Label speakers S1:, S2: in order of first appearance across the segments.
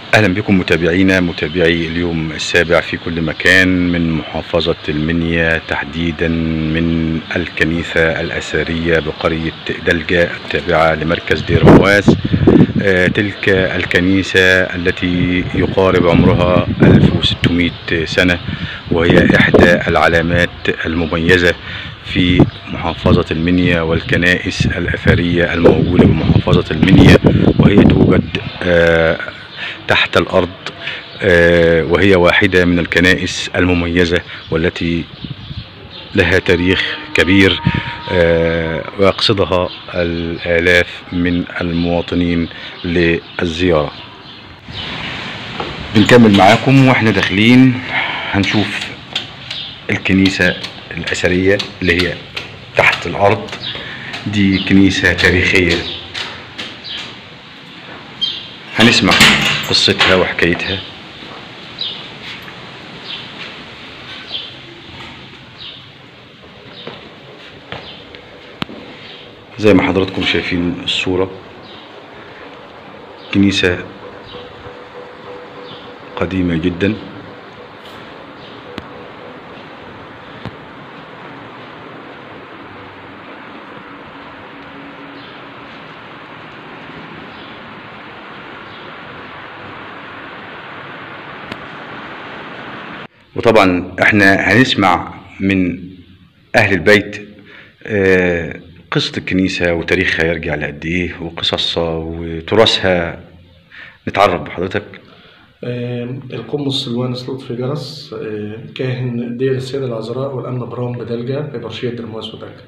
S1: اهلا بكم متابعينا متابعي اليوم السابع في كل مكان من محافظة المنيا تحديدا من الكنيسة الأثرية بقرية دلجة التابعة لمركز دير مواس آه، تلك الكنيسة التي يقارب عمرها 1600 سنة وهي إحدى العلامات المميزة في محافظة المنيا والكنائس الأثرية الموجودة بمحافظة المنيا وهي توجد آه، تحت الأرض آه، وهي واحدة من الكنائس المميزة والتي لها تاريخ كبير آه، ويقصدها الآلاف من المواطنين للزيارة بنكمل معاكم واحنا داخلين هنشوف الكنيسة الأثرية اللي هي تحت الأرض دي كنيسة تاريخية هنسمع قصتها وحكايتها زي ما حضراتكم شايفين الصورة كنيسة قديمة جدا وطبعا احنا هنسمع من اهل البيت آه، قصة الكنيسة وتاريخها يرجع لقد ايه وقصصها وتراثها نتعرف بحضرتك
S2: آه، القمص سلوانس لطفي جرس آه، كاهن دير السيدة العذراء والأمن برام بدلجة ببرشية درمواس ودلجة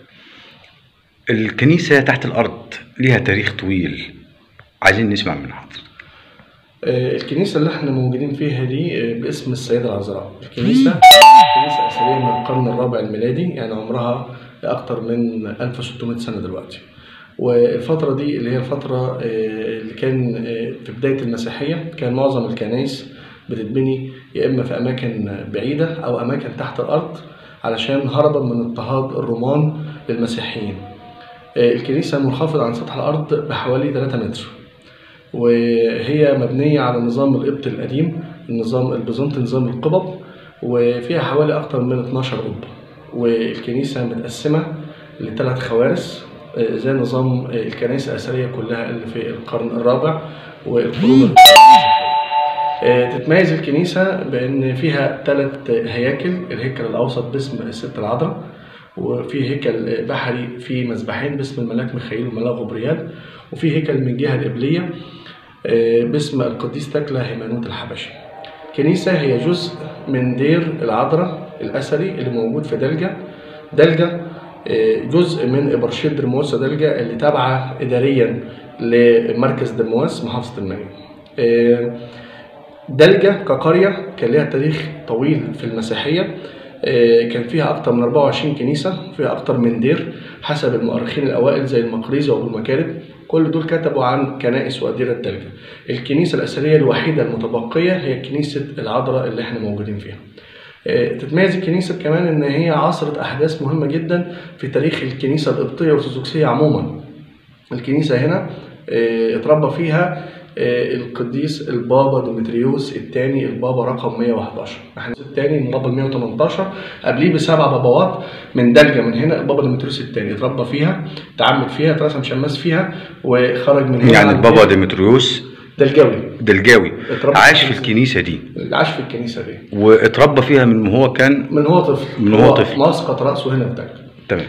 S1: الكنيسة تحت الأرض ليها تاريخ طويل عايزين نسمع من حضرتك
S2: آه، الكنيسة اللي احنا موجودين فيها دي آه، باسم السيدة العذراء الكنيسة كنيسة أثرية من القرن الرابع الميلادي يعني عمرها أكتر من 1600 سنة دلوقتي والفترة دي اللي هي الفترة آه، اللي كان آه، في بداية المسيحية كان معظم الكنائس بتتبني يا إما في أماكن بعيدة أو أماكن تحت الأرض علشان هربا من اضطهاد الرومان للمسيحيين آه، الكنيسة منخفضة عن سطح الأرض بحوالي 3 متر وهي مبنية على النظام القبطي القديم النظام البيزنطي نظام القبب وفيها حوالي أكتر من 12 قبة والكنيسة متقسمة لثلاث خوارس آه، زي نظام آه، الكنائس الأثرية كلها اللي في القرن الرابع والقرون آه، تتميز الكنيسة بأن فيها ثلاث هياكل الهيكل الأوسط باسم الست العذراء وفي هيكل بحري في مذبحين باسم الملاك ميخائيل والملاك غبريال وفي هيكل من الجهة القبلية آه، باسم القديس تكلا هيمانوت الحبشي كنيسة هي جزء من دير العذراء الأثري اللي موجود في دلجة دلجة آه، جزء من إبرشية درمواس دلجة اللي تابعة إداريا لمركز درمواس محافظة المنيا آه، دلجة كقرية كان لها تاريخ طويل في المسيحية آه، كان فيها أكتر من 24 كنيسة فيها أكتر من دير حسب المؤرخين الأوائل زي المقريزي وأبو المكارم كل دول كتبوا عن كنائس وأديرة دلجة الكنيسة الأثرية الوحيدة المتبقية هي كنيسة العذراء اللي احنا موجودين فيها آه، تتميز الكنيسة كمان إن هي عصرت أحداث مهمة جدا في تاريخ الكنيسة القبطية والأرثوذكسية عموما الكنيسة هنا آه، اتربى فيها آه، القديس البابا ديمتريوس الثاني البابا رقم 111 احنا الثاني البابا 118 قبليه بسبع باباوات من دلجة من هنا البابا ديمتريوس الثاني اتربى فيها تعمد فيها اترسم شماس فيها وخرج من هنا
S1: يعني
S2: على
S1: البابا
S2: الدير
S1: ديمتريوس
S2: دلجوي
S1: دلجاوي
S2: اتربى
S1: عاش في
S2: في
S1: الكنيسة دي
S2: عاش في الكنيسة دي
S1: واتربى فيها من هو كان
S2: من هو طفل
S1: من هو طفل.
S2: مسقط رأسه هنا في دلجة
S1: تمام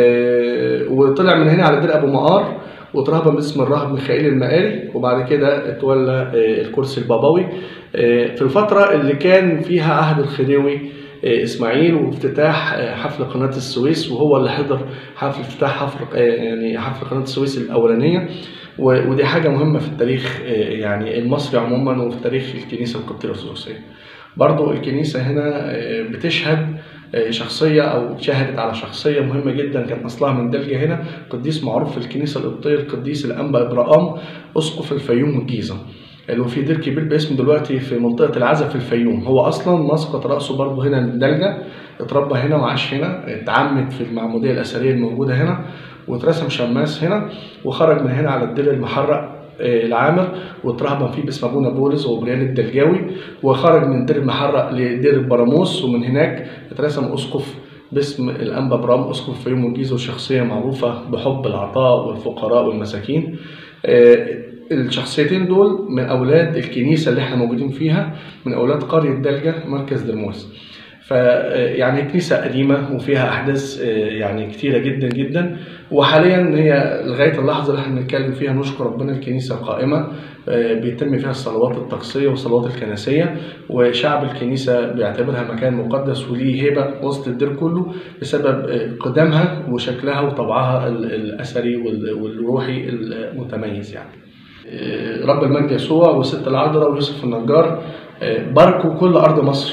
S2: آه، وطلع من هنا على دير ابو مقار وترهبن باسم الراهب ميخائيل المقاري وبعد كده اتولى آه، الكرسي البابوي آه، في الفتره اللي كان فيها عهد الخديوي آه، اسماعيل وافتتاح آه، حفل قناه السويس وهو اللي حضر حفل افتتاح حفل آه، يعني حفل قناه السويس الاولانيه و- ودي حاجه مهمه في التاريخ آه، يعني المصري عموما وفي تاريخ الكنيسه القبطيه الارثوذكسيه برضو الكنيسة هنا آه، بتشهد آه، شخصية أو شهدت على شخصية مهمة جدا كان أصلها من دلجة هنا قديس معروف في الكنيسة القبطية القديس الأنبا إبراهام أسقف الفيوم والجيزة اللي هو في دير كبير باسم دلوقتي في منطقة العزا في الفيوم هو أصلا مسقط رأسه برضه هنا من دلجة اتربى هنا وعاش هنا اتعمد في المعمودية الأثرية الموجودة هنا واترسم شماس هنا وخرج من هنا على الدير المحرق آه، العامر واترهبن فيه باسم ابونا بولس وبريان الدلجاوي وخرج من دير المحرق لدير البراموس ومن هناك اترسم اسقف باسم الانبا برام اسقف فيوم الجيزه وشخصيه معروفه بحب العطاء والفقراء والمساكين آه، الشخصيتين دول من اولاد الكنيسه اللي احنا موجودين فيها من اولاد قريه دلجه مركز درموس ف يعني كنيسه قديمه وفيها احداث آه، يعني كتيره جدا جدا وحاليا هي لغايه اللحظه اللي احنا بنتكلم فيها نشكر ربنا الكنيسه قائمه آه، بيتم فيها الصلوات الطقسيه والصلوات الكنسيه وشعب الكنيسه بيعتبرها مكان مقدس وليه هيبه وسط الدير كله بسبب آه، قدامها وشكلها وطبعها ال- الاثري وال- والروحي المتميز يعني. آه، رب المجد يسوع والست العذراء ويوسف النجار آه، باركوا كل ارض مصر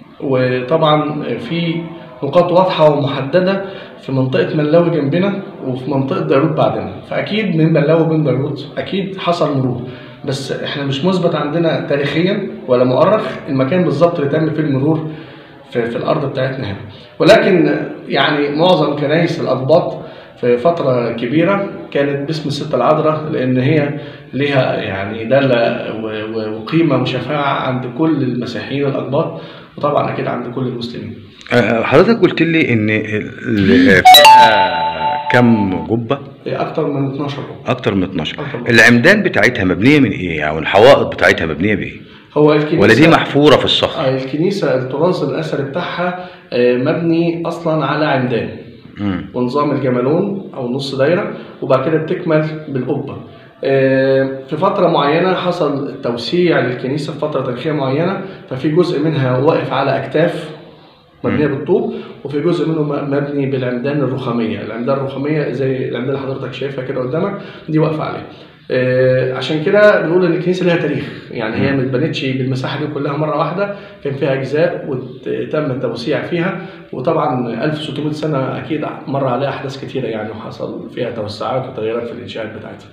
S2: وطبعا في نقاط واضحه ومحدده في منطقه ملاوي جنبنا وفي منطقه بيروت بعدنا فاكيد من ملاوي وبين بيروت اكيد حصل مرور بس احنا مش مثبت عندنا تاريخيا ولا مؤرخ المكان بالظبط اللي تم فيه المرور في, في الارض بتاعتنا هنا ولكن يعني معظم كنايس الأقباط في فترة كبيرة كانت باسم الست العذراء لأن هي ليها يعني دالة و- و- وقيمة وشفاعة عند كل المسيحيين الأقباط وطبعا أكيد عند كل المسلمين.
S1: آه، حضرتك قلت لي ان ال- فيها كم جبه
S2: أكتر من 12 ركن.
S1: اكتر من 12
S2: أكتر من-
S1: العمدان بتاعتها مبنيه من ايه او الحوائط بتاعتها مبنيه بايه
S2: هو الكنيسة
S1: ولا دي محفوره في الصخر
S2: آه، الكنيسة التراث الأثري بتاعها آه، مبني أصلا على عمدان.
S1: مم.
S2: ونظام الجمالون او نص دايره وبعد كده بتكمل بالقبه آه، في فترة معينة حصل توسيع للكنيسة في فترة تاريخية معينة ففي جزء منها واقف على أكتاف مبنية بالطوب وفي جزء منه م- مبني بالعمدان الرخامية، العمدان الرخامية زي العمدان اللي حضرتك شايفها كده قدامك دي واقفة عليه. آه، عشان كده بنقول ان الكنيسه لها تاريخ يعني هي ما اتبنتش بالمساحه دي كلها مره واحده كان فيها اجزاء وتم التوسيع فيها وطبعا 1600 سنه اكيد مر عليها احداث كتيره يعني وحصل فيها توسعات وتغييرات في الانشاءات بتاعتها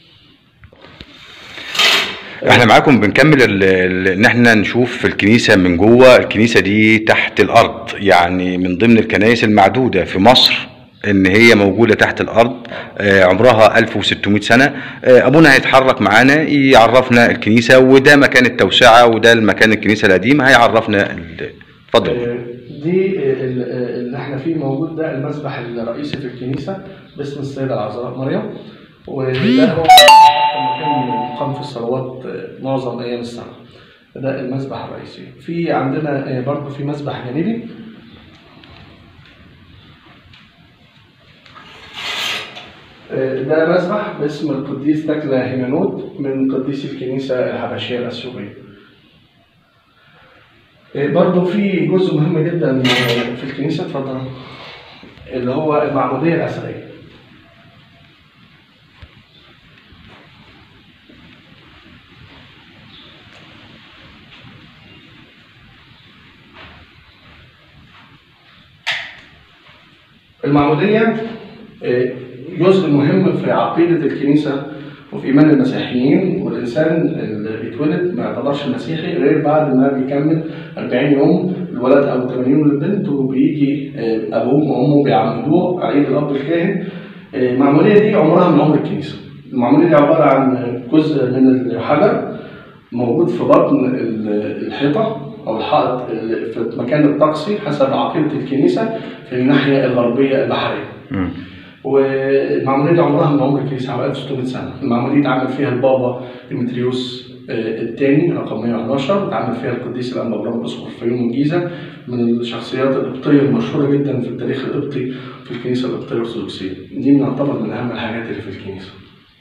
S1: احنا معاكم بنكمل ال- ال- ان احنا نشوف في الكنيسه من جوه الكنيسه دي تحت الارض يعني من ضمن الكنائس المعدوده في مصر ان هي موجوده تحت الارض آه، عمرها 1600 سنه آه، ابونا هيتحرك معانا يعرفنا الكنيسه وده مكان التوسعه وده المكان الكنيسه القديم هيعرفنا ال- اتفضل
S2: آه، دي ال- ال- اللي احنا فيه موجود ده المسبح الرئيسي في الكنيسه باسم السيده العذراء مريم وده هو مكان يقام في الصلوات آه، معظم ايام السنه ده المسبح الرئيسي في عندنا آه، برضو في مسبح جانبي آه، ده مسبح باسم القديس تكلا هيمانوت من قديسي الكنيسه الحبشيه الاثيوبيه برضه في جزء مهم جدا في الكنيسة اتفضل اللي هو المعمودية الأثرية المعمودية آه، جزء مهم في عقيدة الكنيسة وفي إيمان المسيحيين والإنسان اللي بيتولد ما يعتبرش مسيحي غير بعد ما بيكمل 40 يوم الولد أو 80 يوم للبنت وبيجي آه، أبوه وأمه بيعمدوه عيد الأب الكاهن آه، المعمودية دي عمرها من عمر الكنيسة المعمودية دي عبارة عن جزء من الحجر موجود في بطن ال- الحيطة أو الحائط اللي في المكان الطقسي حسب عقيدة الكنيسة في الناحية الغربية البحرية.
S1: مم.
S2: والمعمودية دي عمرها من عمر الكنيسة حوالي 1600 سنة، المعمودية دي اتعمل فيها البابا ديمتريوس آه، الثاني رقم 111 اتعمل فيها القديس الأنبا برام أسقف في يوم الجيزة من الشخصيات القبطية المشهورة جدا في التاريخ القبطي في الكنيسة القبطية الأرثوذكسية، دي بنعتبر من أهم الحاجات اللي في الكنيسة.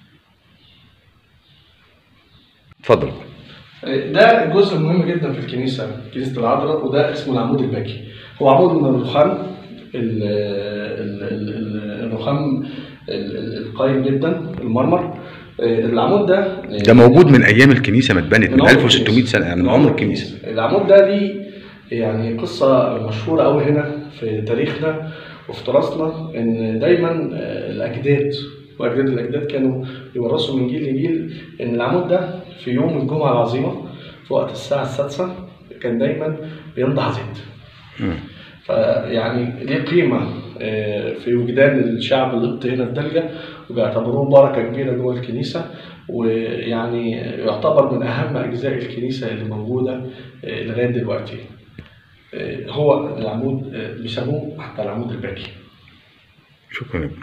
S1: اتفضل
S2: ده جزء مهم جدا في الكنيسه كنيسه العذراء وده اسمه العمود الباكي هو عمود من الرخام ال- ال- ال- ال- الرخام ال- ال- القايم جدا المرمر آه، العمود ده
S1: ده موجود من ايام الكنيسه ما اتبنت من
S2: عمر
S1: 1600 سنه يعني من عمر الكنيسه
S2: العمود ده ليه يعني قصة مشهورة أوي هنا في تاريخنا وفي تراثنا إن دايما آه، الأجداد وأجداد الأجداد كانوا يورثوا من جيل لجيل إن العمود ده في يوم الجمعة العظيمة في وقت الساعة السادسة كان دايما بينضح زيت
S1: مم.
S2: فيعني ليه قيمة آه، في وجدان الشعب القبطي هنا في دلجة وبيعتبروه بركة كبيرة جوه الكنيسة ويعني يعتبر من أهم أجزاء الكنيسة اللي موجودة آه، لغاية دلوقتي آه، هو العمود آه، بيسموه حتى العمود الباكي
S1: شكرا يا ابني.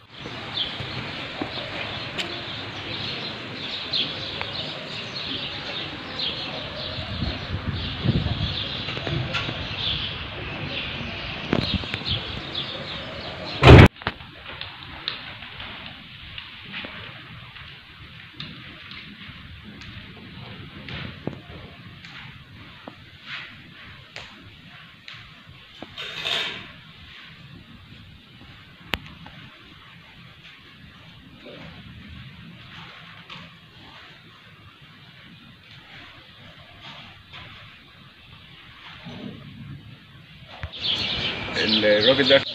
S1: الراجل ده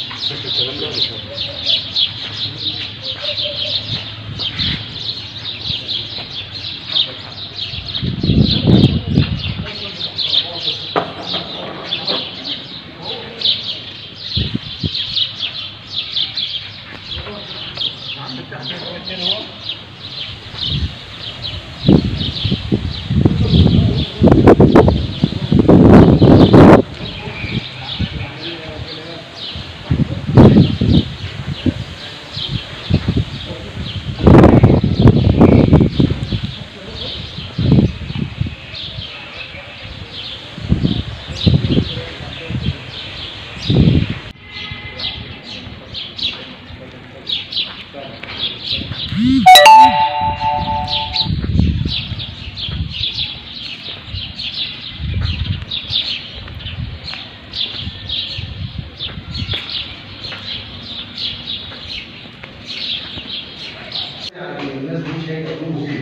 S2: الناس دي شايفه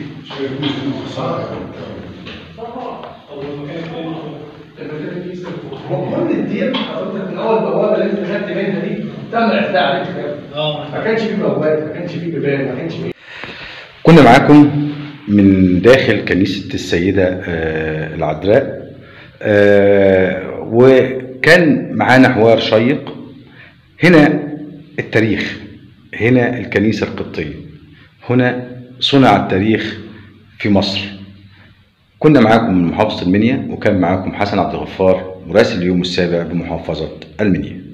S2: المهم الدير حضرتك من اول بوابه اللي انت خدت منها دي تم اعتداء عليك
S3: اه
S2: ما كانش فيه بوابات ما كانش فيه بيبان ما كانش فيه
S1: كنا معاكم من داخل كنيسة السيدة آه، العذراء آه، وكان معانا حوار شيق هنا التاريخ هنا الكنيسة القبطية هنا صنع التاريخ في مصر كنا معاكم من محافظة المنيا وكان معاكم حسن عبد الغفار مراسل اليوم السابع بمحافظة المنيا